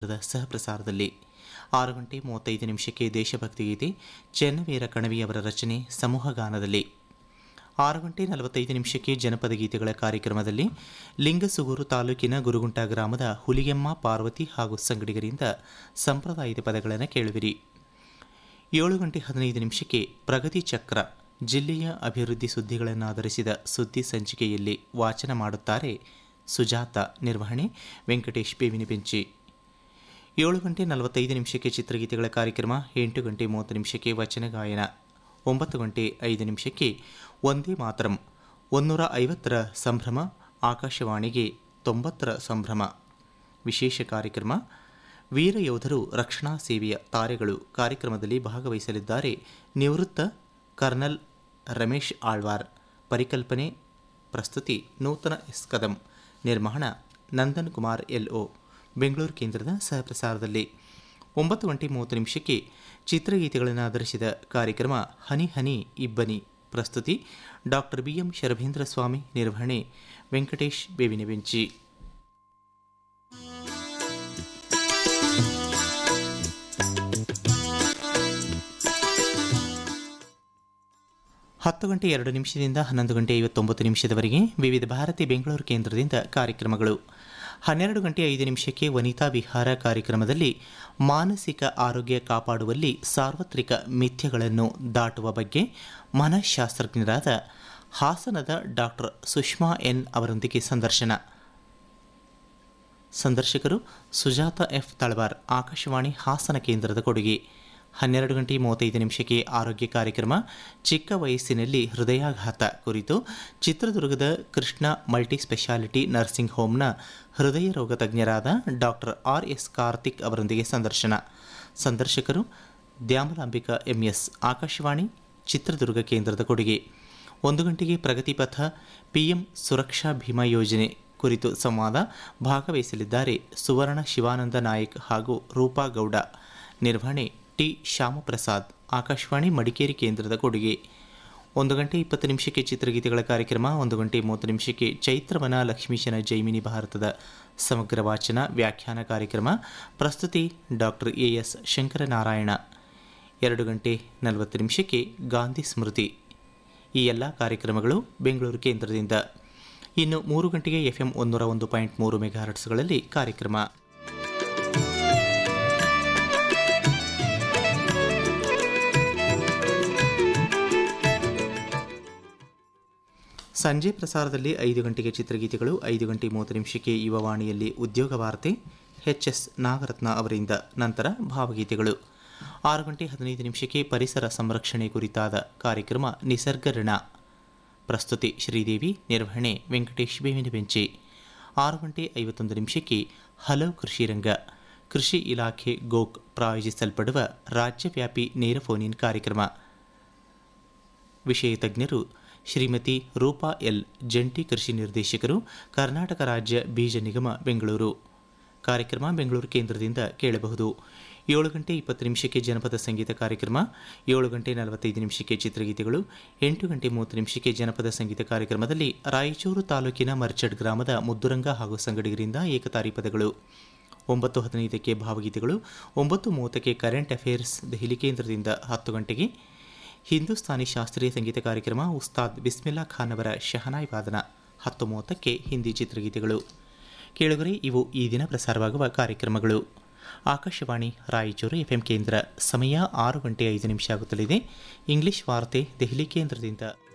ಕೇಂದ್ರದ ಸಹ ಪ್ರಸಾರದಲ್ಲಿ ಆರು ಗಂಟೆ ಮೂವತ್ತೈದು ನಿಮಿಷಕ್ಕೆ ದೇಶಭಕ್ತಿ ಗೀತೆ ಚೆನ್ನವೀರ ಕಣವಿಯವರ ರಚನೆ ಸಮೂಹಗಾನದಲ್ಲಿ ಆರು ಗಂಟೆ ನಲವತ್ತೈದು ನಿಮಿಷಕ್ಕೆ ಜನಪದ ಗೀತೆಗಳ ಕಾರ್ಯಕ್ರಮದಲ್ಲಿ ಲಿಂಗಸುಗೂರು ತಾಲೂಕಿನ ಗುರುಗುಂಟ ಗ್ರಾಮದ ಹುಲಿಗೆಮ್ಮ ಪಾರ್ವತಿ ಹಾಗೂ ಸಂಗಡಿಗರಿಂದ ಸಂಪ್ರದಾಯದ ಪದಗಳನ್ನು ಕೇಳುವಿರಿ ಏಳು ಗಂಟೆ ಹದಿನೈದು ನಿಮಿಷಕ್ಕೆ ಪ್ರಗತಿ ಚಕ್ರ ಜಿಲ್ಲೆಯ ಅಭಿವೃದ್ಧಿ ಸುದ್ದಿಗಳನ್ನು ಆಧರಿಸಿದ ಸುದ್ದಿ ಸಂಚಿಕೆಯಲ್ಲಿ ವಾಚನ ಮಾಡುತ್ತಾರೆ ಸುಜಾತ ನಿರ್ವಹಣೆ ವೆಂಕಟೇಶ್ ಬೇವಿನ ಬೆಂಚಿ ಏಳು ಗಂಟೆ ನಲವತ್ತೈದು ನಿಮಿಷಕ್ಕೆ ಚಿತ್ರಗೀತೆಗಳ ಕಾರ್ಯಕ್ರಮ ಎಂಟು ಗಂಟೆ ಮೂವತ್ತು ನಿಮಿಷಕ್ಕೆ ವಚನ ಗಾಯನ ಒಂಬತ್ತು ಗಂಟೆ ಐದು ನಿಮಿಷಕ್ಕೆ ಒಂದೇ ಮಾತರಂ ಒಂದೂರ ಐವತ್ತರ ಸಂಭ್ರಮ ಆಕಾಶವಾಣಿಗೆ ತೊಂಬತ್ತರ ಸಂಭ್ರಮ ವಿಶೇಷ ಕಾರ್ಯಕ್ರಮ ವೀರ ಯೋಧರು ರಕ್ಷಣಾ ಸೇವೆಯ ತಾರೆಗಳು ಕಾರ್ಯಕ್ರಮದಲ್ಲಿ ಭಾಗವಹಿಸಲಿದ್ದಾರೆ ನಿವೃತ್ತ ಕರ್ನಲ್ ರಮೇಶ್ ಆಳ್ವಾರ್ ಪರಿಕಲ್ಪನೆ ಪ್ರಸ್ತುತಿ ನೂತನ ಎಸ್ ಕದಂ ನಿರ್ಮಾಣ ನಂದನ್ ಕುಮಾರ್ ಎಲ್ಒ ಬೆಂಗಳೂರು ಕೇಂದ್ರದ ಸಹಪ್ರಸಾರದಲ್ಲಿ ಒಂಬತ್ತು ಗಂಟೆ ಮೂವತ್ತು ನಿಮಿಷಕ್ಕೆ ಚಿತ್ರಗೀತೆಗಳನ್ನು ಆಧರಿಸಿದ ಕಾರ್ಯಕ್ರಮ ಹನಿ ಹನಿ ಇಬ್ಬನಿ ಪ್ರಸ್ತುತಿ doctor B M Sharabhendra Swami ನಿರ್ವಹಣೆ ವೆಂಕಟೇಶ್ ಬೇವಿನ ಬೆಂಚಿ ಹತ್ತು ಗಂಟೆ ಎರಡು ನಿಮಿಷದಿಂದ ಹನ್ನೊಂದು ಗಂಟೆ ಐವತ್ತೊಂಬತ್ತು ನಿಮಿಷದವರೆಗೆ ವಿವಿಧ ಭಾರತಿ ಬೆಂಗಳೂರು ಕೇಂದ್ರದಿಂದ ಕಾರ್ಯಕ್ರಮಗಳು ಹನ್ನೆರಡು ಗಂಟೆ ಐದು ನಿಮಿಷಕ್ಕೆ ವನಿತಾ ವಿಹಾರ ಕಾರ್ಯಕ್ರಮದಲ್ಲಿ ಮಾನಸಿಕ ಆರೋಗ್ಯ ಕಾಪಾಡುವಲ್ಲಿ ಸಾರ್ವತ್ರಿಕ ಮಿಥ್ಯಗಳನ್ನು ದಾಟುವ ಬಗ್ಗೆ ಮನಃಶಾಸ್ತ್ರಜ್ಞರಾದ ಹಾಸನದ ಡಾಕ್ಟರ್ ಸುಷ್ಮಾ ಎನ್ ಅವರೊಂದಿಗೆ ಸಂದರ್ಶನ ಸಂದರ್ಶಕರು ಸುಜಾತ ಎಫ್ ತಳವಾರ್ ಆಕಾಶವಾಣಿ ಹಾಸನ ಕೇಂದ್ರದ ಕೊಡುಗೆ ಹನ್ನೆರಡು ಗಂಟೆ ಮೂವತ್ತೈದು ನಿಮಿಷಕ್ಕೆ ಆರೋಗ್ಯ ಕಾರ್ಯಕ್ರಮ ಚಿಕ್ಕ ವಯಸ್ಸಿನಲ್ಲಿ ಹೃದಯಾಘಾತ ಕುರಿತು ಚಿತ್ರದುರ್ಗದ ಕೃಷ್ಣ ಮಲ್ಟಿ ಸ್ಪೆಷಾಲಿಟಿ ನರ್ಸಿಂಗ್ ಹೋಮ್ನ ಹೃದಯ ರೋಗ ತಜ್ಞರಾದ ಡಾಕ್ಟರ್ ಆರ್ ಎಸ್ ಕಾರ್ತಿಕ್ ಅವರೊಂದಿಗೆ ಸಂದರ್ಶನ ಸಂದರ್ಶಕರು ದ್ಯಾಮಲಾಂಬಿಕಾ ಎಂಎಸ್ ಆಕಾಶವಾಣಿ ಚಿತ್ರದುರ್ಗ ಕೇಂದ್ರದ ಕೊಡುಗೆ ಒಂದು ಗಂಟೆಗೆ ಪ್ರಗತಿಪಥ ಪಿಎಂ ಸುರಕ್ಷಾ ಭೀಮಾ ಯೋಜನೆ ಕುರಿತು ಸಂವಾದ ಭಾಗವಹಿಸಲಿದ್ದಾರೆ ಸುವರ್ಣ ಶಿವಾನಂದ ನಾಯಕ್ ಹಾಗೂ ರೂಪಾ ಗೌಡ ನಿರ್ವಹಣೆ ಟಿ ಶ್ಯಾಮಪ್ರಸಾದ್ ಆಕಾಶವಾಣಿ ಮಡಿಕೇರಿ ಕೇಂದ್ರದ ಕೊಡುಗೆ ಒಂದು ಗಂಟೆ ಇಪ್ಪತ್ತು ನಿಮಿಷಕ್ಕೆ ಚಿತ್ರಗೀತೆಗಳ ಕಾರ್ಯಕ್ರಮ ಒಂದು ಗಂಟೆ ಮೂವತ್ತು ನಿಮಿಷಕ್ಕೆ ಚೈತ್ರವನ ಲಕ್ಷ್ಮೀಶನ ಜೈಮಿನಿ ಭಾರತದ ಸಮಗ್ರ ವಾಚನ ವ್ಯಾಖ್ಯಾನ ಕಾರ್ಯಕ್ರಮ ಪ್ರಸ್ತುತಿ ಡಾಕ್ಟರ್ ಎ ಎಸ್ ಶಂಕರನಾರಾಯಣ ಎರಡು ಗಂಟೆ ನಲವತ್ತು ನಿಮಿಷಕ್ಕೆ ಗಾಂಧಿ ಸ್ಮೃತಿ ಈ ಎಲ್ಲ ಕಾರ್ಯಕ್ರಮಗಳು ಬೆಂಗಳೂರು ಕೇಂದ್ರದಿಂದ ಇನ್ನು ಮೂರು ಗಂಟೆಗೆ ಎಫ್ ಎಂ ಒಂದೂರ ಒಂದು ಪಾಯಿಂಟ್ ಮೂರು ಮೆಗಾಹರ್ಟ್ಸ್ಗಳಲ್ಲಿ ಕಾರ್ಯಕ್ರಮ ಸಂಜೆ ಪ್ರಸಾರದಲ್ಲಿ ಐದು ಗಂಟೆಗೆ ಚಿತ್ರಗೀತೆಗಳು ಐದು ಗಂಟೆ ಮೂವತ್ತು ನಿಮಿಷಕ್ಕೆ ಯುವವಾಣಿಯಲ್ಲಿ ಉದ್ಯೋಗ ವಾರ್ತೆ ಎಚ್ ಎಸ್ ನಾಗರತ್ನ ಅವರಿಂದ ನಂತರ ಭಾವಗೀತೆಗಳು ಆರು ಗಂಟೆ ಹದಿನೈದು ನಿಮಿಷಕ್ಕೆ ಪರಿಸರ ಸಂರಕ್ಷಣೆ ಕುರಿತಾದ ಕಾರ್ಯಕ್ರಮ ನಿಸರ್ಗ ಋಣ ಪ್ರಸ್ತುತಿ ಶ್ರೀದೇವಿ ನಿರ್ವಹಣೆ ವೆಂಕಟೇಶ್ ಬೇವಿನ ಬೆಂಚಿ ಆರು ಗಂಟೆ ಐವತ್ತೊಂದು ನಿಮಿಷಕ್ಕೆ ಹಲವು ಕೃಷಿ ರಂಗ ಕೃಷಿ ಇಲಾಖೆ ಗೋಕ್ ಪ್ರಾಯೋಜಿಸಲ್ಪಡುವ ರಾಜ್ಯವ್ಯಾಪಿ ನೇರ ಫೋನ್ ಇನ್ ಕಾರ್ಯಕ್ರಮ ವಿಷಯ ತಜ್ಞರು ಶ್ರೀಮತಿ ರೂಪಾ ಎಲ್ ಜಂಟಿ ಕೃಷಿ ನಿರ್ದೇಶಕರು ಕರ್ನಾಟಕ ರಾಜ್ಯ ಬೀಜ ನಿಗಮ ಬೆಂಗಳೂರು ಕಾರ್ಯಕ್ರಮ ಬೆಂಗಳೂರು ಕೇಂದ್ರದಿಂದ ಕೇಳಬಹುದು ಏಳು ಗಂಟೆ ಇಪ್ಪತ್ತು ನಿಮಿಷಕ್ಕೆ ಜನಪದ ಸಂಗೀತ ಕಾರ್ಯಕ್ರಮ ಏಳು ಗಂಟೆ ನಲವತ್ತೈದು ನಿಮಿಷಕ್ಕೆ ಚಿತ್ರಗೀತೆಗಳು ಎಂಟು ಗಂಟೆ ಮೂವತ್ತು ನಿಮಿಷಕ್ಕೆ ಜನಪದ ಸಂಗೀತ ಕಾರ್ಯಕ್ರಮದಲ್ಲಿ ರಾಯಚೂರು ತಾಲೂಕಿನ ಮರ್ಚಡ್ ಗ್ರಾಮದ ಮುದ್ದುರಂಗ ಹಾಗೂ ಸಂಗಡಿಗರಿಂದ ಏಕತಾರಿ ಪದಗಳು ಒಂಬತ್ತು ಹದಿನೈದಕ್ಕೆ ಭಾವಗೀತೆಗಳು ಒಂಬತ್ತು ಮೂವತ್ತಕ್ಕೆ ಕರೆಂಟ್ ಅಫೇರ್ಸ್ ದೆಹಲಿ ಕೇಂದ್ರದಿಂದ ಹತ್ತು ಗಂಟೆಗೆ ಹಿಂದೂಸ್ತಾನಿ ಶಾಸ್ತ್ರೀಯ ಸಂಗೀತ ಕಾರ್ಯಕ್ರಮ ಉಸ್ತಾದ್ ಬಿಸ್ಮಿಲ್ಲಾ ಖಾನ್ ಅವರ ಶಹನಾಯ್ ವಾದನ ಹತ್ತು ಮೂವತ್ತಕ್ಕೆ ಹಿಂದಿ ಚಿತ್ರಗೀತೆಗಳು ಕೇಳುಗರೆ ಇವು ಈ ದಿನ ಪ್ರಸಾರವಾಗುವ ಕಾರ್ಯಕ್ರಮಗಳು ಆಕಾಶವಾಣಿ ರಾಯಚೂರು ಎಫ್ಎಂ ಕೇಂದ್ರ ಸಮಯ ಆರು ಗಂಟೆ ಐದು ನಿಮಿಷ ಆಗುತ್ತಲಿದೆ ಇಂಗ್ಲಿಷ್ ವಾರ್ತೆ ದೆಹಲಿ ಕೇಂದ್ರದಿಂದ